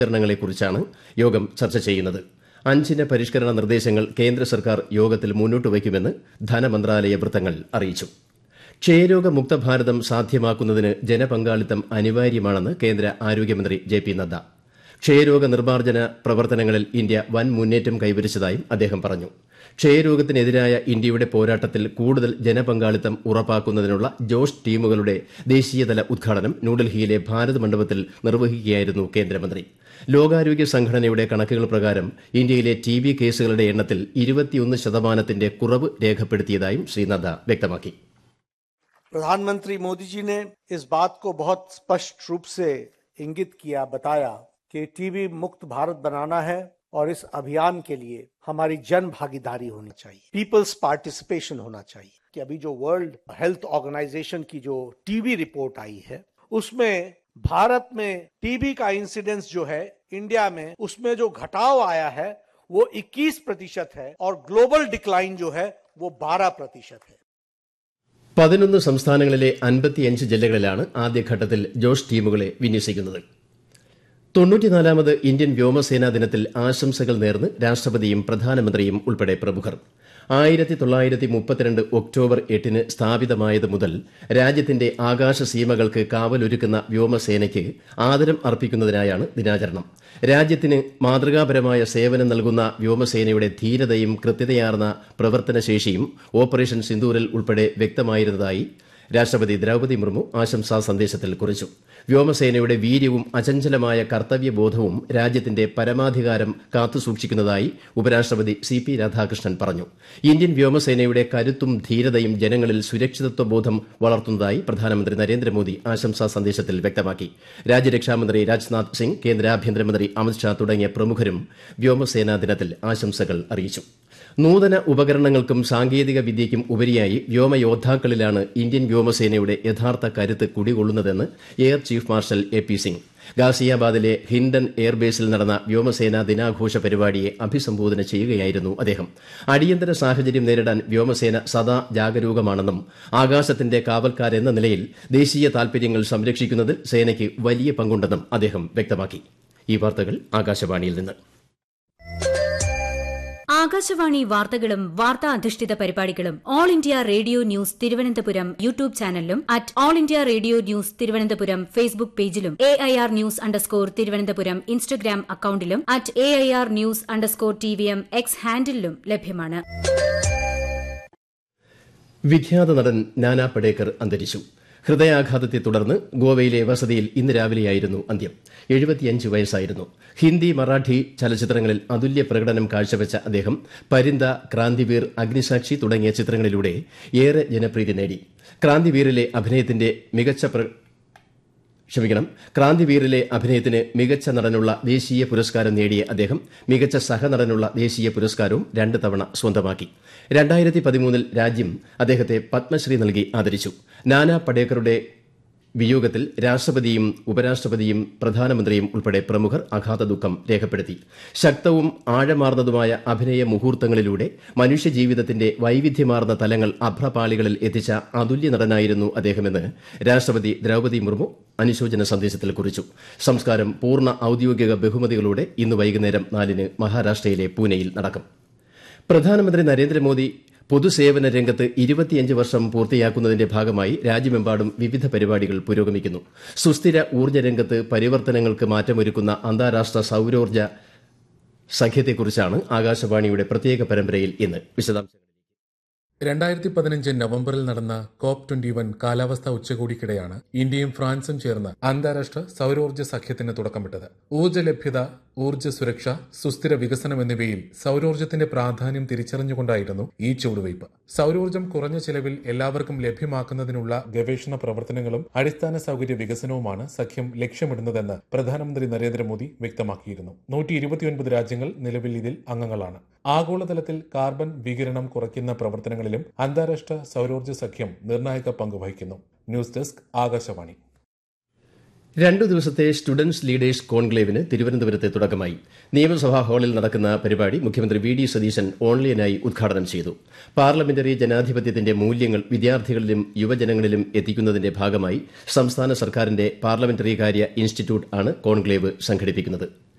പരിഷ്കരണങ്ങളെക്കുറിച്ചാണ് യോഗം ചർച്ച ചെയ്യുന്നത് അഞ്ചിന പരിഷ്കരണ നിർദ്ദേശങ്ങൾ കേന്ദ്ര സർക്കാർ യോഗത്തിൽ മുന്നോട്ട് വയ്ക്കുമെന്ന് ധനമന്ത്രാലയ വൃത്തങ്ങൾ അറിയിച്ചു ക്ഷയരോഗമുക്ത ഭാരതം സാധ്യമാക്കുന്നതിന് ജനപങ്കാളിത്തം അനിവാര്യമാണെന്ന് കേന്ദ്ര ആരോഗ്യമന്ത്രി ജെ പി നദ്ദ ക്ഷയരോഗ നിർമ്മാർജ്ജന പ്രവർത്തനങ്ങളിൽ ഇന്ത്യ വൻ മുന്നേറ്റം കൈവരിച്ചതായും അദ്ദേഹം പറഞ്ഞു ക്ഷയരോഗത്തിനെതിരായ ഇന്ത്യയുടെ പോരാട്ടത്തിൽ കൂടുതൽ ജനപങ്കാളിത്തം ഉറപ്പാക്കുന്നതിനുള്ള ജോഷ് ടീമുകളുടെ ദേശീയതല ഉദ്ഘാടനം ന്യൂഡൽഹിയിലെ ഭാരത് മണ്ഡപത്തിൽ നിർവഹിക്കുകയായിരുന്നു കേന്ദ്രമന്ത്രി ലോകാരോഗ്യ സംഘടനയുടെ കണക്കുകൾ പ്രകാരം ഇന്ത്യയിലെ ടി ബി കേസുകളുടെ എണ്ണത്തിൽ ഇരുപത്തിയൊന്ന് ശതമാനത്തിന്റെ കുറവ് രേഖപ്പെടുത്തിയതായും ശ്രീ നദ്ദ വ്യക്തമാക്കി प्रधानमंत्री मोदी जी ने इस बात को बहुत स्पष्ट रूप से इंगित किया बताया कि टीबी मुक्त भारत बनाना है और इस अभियान के लिए हमारी जन भागीदारी होनी चाहिए पीपल्स पार्टिसिपेशन होना चाहिए कि अभी जो वर्ल्ड हेल्थ ऑर्गेनाइजेशन की जो टीबी रिपोर्ट आई है उसमें भारत में टीबी का इंसिडेंस जो है इंडिया में उसमें जो घटाव आया है वो 21 प्रतिशत है और ग्लोबल डिक्लाइन जो है वो 12 प्रतिशत है പതിനൊന്ന് സംസ്ഥാനങ്ങളിലെ അൻപത്തിയഞ്ച് ജില്ലകളിലാണ് ആദ്യഘട്ടത്തിൽ ജോഷ് ടീമുകളെ വിന്യസിക്കുന്നത് തൊണ്ണൂറ്റിനാലാമത് ഇന്ത്യൻ വ്യോമസേനാ ദിനത്തിൽ ആശംസകൾ നേർന്ന് രാഷ്ട്രപതിയും പ്രധാനമന്ത്രിയും ഉൾപ്പെടെ പ്രമുഖർ ആയിരത്തി തൊള്ളായിരത്തി മുപ്പത്തിരണ്ട് ഒക്ടോബർ എട്ടിന് സ്ഥാപിതമായത് മുതൽ രാജ്യത്തിന്റെ ആകാശ സീമകൾക്ക് കാവലൊരുക്കുന്ന വ്യോമസേനയ്ക്ക് ആദരം അർപ്പിക്കുന്നതിനായാണ് ദിനാചരണം രാജ്യത്തിന് മാതൃകാപരമായ സേവനം നൽകുന്ന വ്യോമസേനയുടെ ധീരതയും കൃത്യതയാർന്ന പ്രവർത്തനശേഷിയും ഓപ്പറേഷൻ സിന്ദൂരിൽ ഉൾപ്പെടെ വ്യക്തമായിരുന്നതായി രാഷ്ട്രപതി ദ്രൌപതി മുർമു ആശംസാ സന്ദേശത്തിൽ കുറിച്ചു വ്യോമസേനയുടെ വീര്യവും അചഞ്ചലമായ കർത്തവ്യബോധവും രാജ്യത്തിന്റെ പരമാധികാരം കാത്തുസൂക്ഷിക്കുന്നതായി ഉപരാഷ്ട്രപതി സി പി രാധാകൃഷ്ണൻ പറഞ്ഞു ഇന്ത്യൻ വ്യോമസേനയുടെ കരുത്തും ധീരതയും ജനങ്ങളിൽ സുരക്ഷിതത്വബോധം വളർത്തുന്നതായി പ്രധാനമന്ത്രി നരേന്ദ്രമോദി ആശംസാ സന്ദേശത്തിൽ വ്യക്തമാക്കി രാജ്യരക്ഷാമന്ത്രി രാജ്നാഥ് സിംഗ് കേന്ദ്ര ആഭ്യന്തരമന്ത്രി അമിത്ഷാ തുടങ്ങിയ പ്രമുഖരും വ്യോമസേനാ ദിനത്തിൽ ആശംസകൾ അറിയിച്ചു നൂതന ഉപകരണങ്ങൾക്കും സാങ്കേതിക വിദ്യയ്ക്കും ഉപരിയായി വ്യോമയോദ്ധാക്കളിലാണ് ഇന്ത്യൻ വ്യോമസേനയുടെ യഥാർത്ഥ കരുത്ത് കുടികൊള്ളുന്നതെന്ന് air chief marshal A P Singh ഗാസിയാബാദിലെ ഹിൻഡൻ എയർബേസിൽ നടന്ന വ്യോമസേനാ ദിനാഘോഷ പരിപാടിയെ അഭിസംബോധന ചെയ്യുകയായിരുന്നു അദ്ദേഹം അടിയന്തര സാഹചര്യം നേരിടാൻ വ്യോമസേന സദാ ജാഗരൂകമാണെന്നും ആകാശത്തിന്റെ കാവൽക്കാരെന്ന നിലയിൽ ദേശീയ താൽപര്യങ്ങൾ സംരക്ഷിക്കുന്നതിൽ സേനയ്ക്ക് വലിയ പങ്കുണ്ടെന്നും അദ്ദേഹം വ്യക്തമാക്കി ഈ വാർത്തകൾ ആകാശവാണിയിൽ നിന്ന് ആകാശവാണി വാർത്തകളും വാർത്താ അധിഷ്ഠിത പരിപാടികളും all India radio news Thiruvananthapuram YouTube ചാനലിലും at all India radio news Thiruvananthapuram Facebook പേജിലും A I R news underscore Thiruvananthapuram Instagram അക്കൌണ്ടിലും at A I R news underscore T V M X ഹാൻഡിലും ലഭ്യമാണ് വിഖ്യാത നടൻ നാനാ പടേക്കർ അന്തരിച്ചു ഹൃദയാഘാതത്തെ തുടർന്ന് ഗോവയിലെ വസതിയിൽ ഇന്ന് രാവിലെയായിരുന്നു അന്ത്യം എഴുപത്തിയഞ്ച് വയസ്സായിരുന്നു ഹിന്ദി മറാഠി ചലച്ചിത്രങ്ങളിൽ അതുല്യ പ്രകടനം കാഴ്ചവെച്ച അദ്ദേഹം പരിന്ത ക്രാന്തിവീർ അഗ്നിസാക്ഷി തുടങ്ങിയ ചിത്രങ്ങളിലൂടെ ഏറെ ജനപ്രീതി നേടി ക്രാന്തിവീറിലെ അഭിനയത്തിന്റെ മികച്ച ക്ഷമിക്കണം ക്രാന്തിവീറിലെ അഭിനയത്തിന് മികച്ച നടനുള്ള ദേശീയ പുരസ്കാരം നേടിയ അദ്ദേഹം മികച്ച സഹനടനുള്ള ദേശീയ പുരസ്കാരവും രണ്ട് തവണ സ്വന്തമാക്കി രണ്ടായിരത്തി പതിമൂന്നിൽ രാജ്യം അദ്ദേഹത്തെ പത്മശ്രീ നൽകി ആദരിച്ചു നാനാ പടേക്കറുടെ വിയോഗത്തിൽ രാഷ്ട്രപതിയും ഉപരാഷ്ട്രപതിയും പ്രധാനമന്ത്രിയും ഉൾപ്പെടെ പ്രമുഖർ അഗാധ ദുഃഖം രേഖപ്പെടുത്തി ശക്തവും ആഴമാർന്നതുമായ അഭിനയ മുഹൂർത്തങ്ങളിലൂടെ മനുഷ്യജീവിതത്തിന്റെ വൈവിധ്യമാർന്ന തലങ്ങൾ അഭ്രപാളികളിൽ എത്തിച്ച അതുല്യ നടനായിരുന്നു അദ്ദേഹമെന്ന് രാഷ്ട്രപതി ദ്രൌപതി മുർമു അനുശോചന സന്ദേശത്തിൽ കുറിച്ചു സംസ്കാരം പൂർണ്ണ ഔദ്യോഗിക ബഹുമതികളോടെ ഇന്ന് വൈകുന്നേരം നാലിന് മഹാരാഷ്ട്രയിലെ പൂനെയിൽ നടക്കും പ്രധാനമന്ത്രി നരേന്ദ്രമോദി പൊതുസേവന രംഗത്ത് ഇരുപത്തിയഞ്ച് വർഷം പൂർത്തിയാക്കുന്നതിന്റെ ഭാഗമായി രാജ്യമെമ്പാടും വിവിധ പരിപാടികൾ പുരോഗമിക്കുന്നു സുസ്ഥിര ഊർജ്ജ രംഗത്ത് പരിവർത്തനങ്ങൾക്ക് മാറ്റമൊരുക്കുന്ന അന്താരാഷ്ട്ര സൌരോർജ്ജ സഖ്യത്തെക്കുറിച്ചാണ് ആകാശവാണിയുടെ പ്രത്യേക പരമ്പരയിൽ ഇന്ന് വിശദാംശങ്ങൾ രണ്ടായിരത്തി പതിനഞ്ച് നവംബറിൽ നടന്ന കോപ്പ് ട്വന്റി വൺ കാലാവസ്ഥാ ഉച്ചകോടിക്കിടെയാണ് ഇന്ത്യയും ഫ്രാൻസും ചേർന്ന് അന്താരാഷ്ട്ര സൌരോർജ്ജ സഖ്യത്തിന് തുടക്കമിട്ടത് ഊർജ്ജ ലഭ്യത ഊർജ്ജ സുരക്ഷ സുസ്ഥിര വികസനം എന്നിവയിൽ സൌരോർജ്ജത്തിന്റെ പ്രാധാന്യം തിരിച്ചറിഞ്ഞുകൊണ്ടായിരുന്നു ഈ ചുവടുവയ്പ് സൌരോർജ്ജം കുറഞ്ഞ ചെലവിൽ എല്ലാവർക്കും ലഭ്യമാക്കുന്നതിനുള്ള ഗവേഷണ പ്രവർത്തനങ്ങളും അടിസ്ഥാന സൌകര്യ വികസനവുമാണ് സഖ്യം ലക്ഷ്യമിടുന്നതെന്ന് പ്രധാനമന്ത്രി നരേന്ദ്രമോദി വ്യക്തമാക്കിയിരുന്നു നൂറ്റി ഇരുപത്തിയൊൻപത് രാജ്യങ്ങൾ നിലവിൽ ഇതിൽ അംഗങ്ങളാണ് ആഗോളതലത്തിൽ കാർബൺ വികിരണം കുറയ്ക്കുന്ന പ്രവർത്തനങ്ങളിലും അന്താരാഷ്ട്ര സൌരോർജ്ജ സഖ്യം നിർണായക പങ്ക് വഹിക്കുന്നു ന്യൂസ് ഡെസ്ക് ആകാശവാണി രണ്ടു ദിവസത്തെ സ്റ്റുഡൻസ് ലീഡേഴ്സ് കോൺക്ലേവിന് തിരുവനന്തപുരത്ത് തുടക്കമായി നിയമസഭാ ഹാളിൽ നടക്കുന്ന പരിപാടി മുഖ്യമന്ത്രി വി ഡി സതീശൻ ഓൺലൈനായി ഉദ്ഘാടനം ചെയ്തു പാർലമെന്ററി ജനാധിപത്യത്തിന്റെ മൂല്യങ്ങൾ വിദ്യാർത്ഥികളിലും യുവജനങ്ങളിലും എത്തിക്കുന്നതിന്റെ ഭാഗമായി സംസ്ഥാന സർക്കാരിന്റെ പാർലമെന്ററി കാര്യ ഇൻസ്റ്റിറ്റ്യൂട്ട് ആണ് കോൺക്ലേവ് സംഘടിപ്പിക്കുന്നത്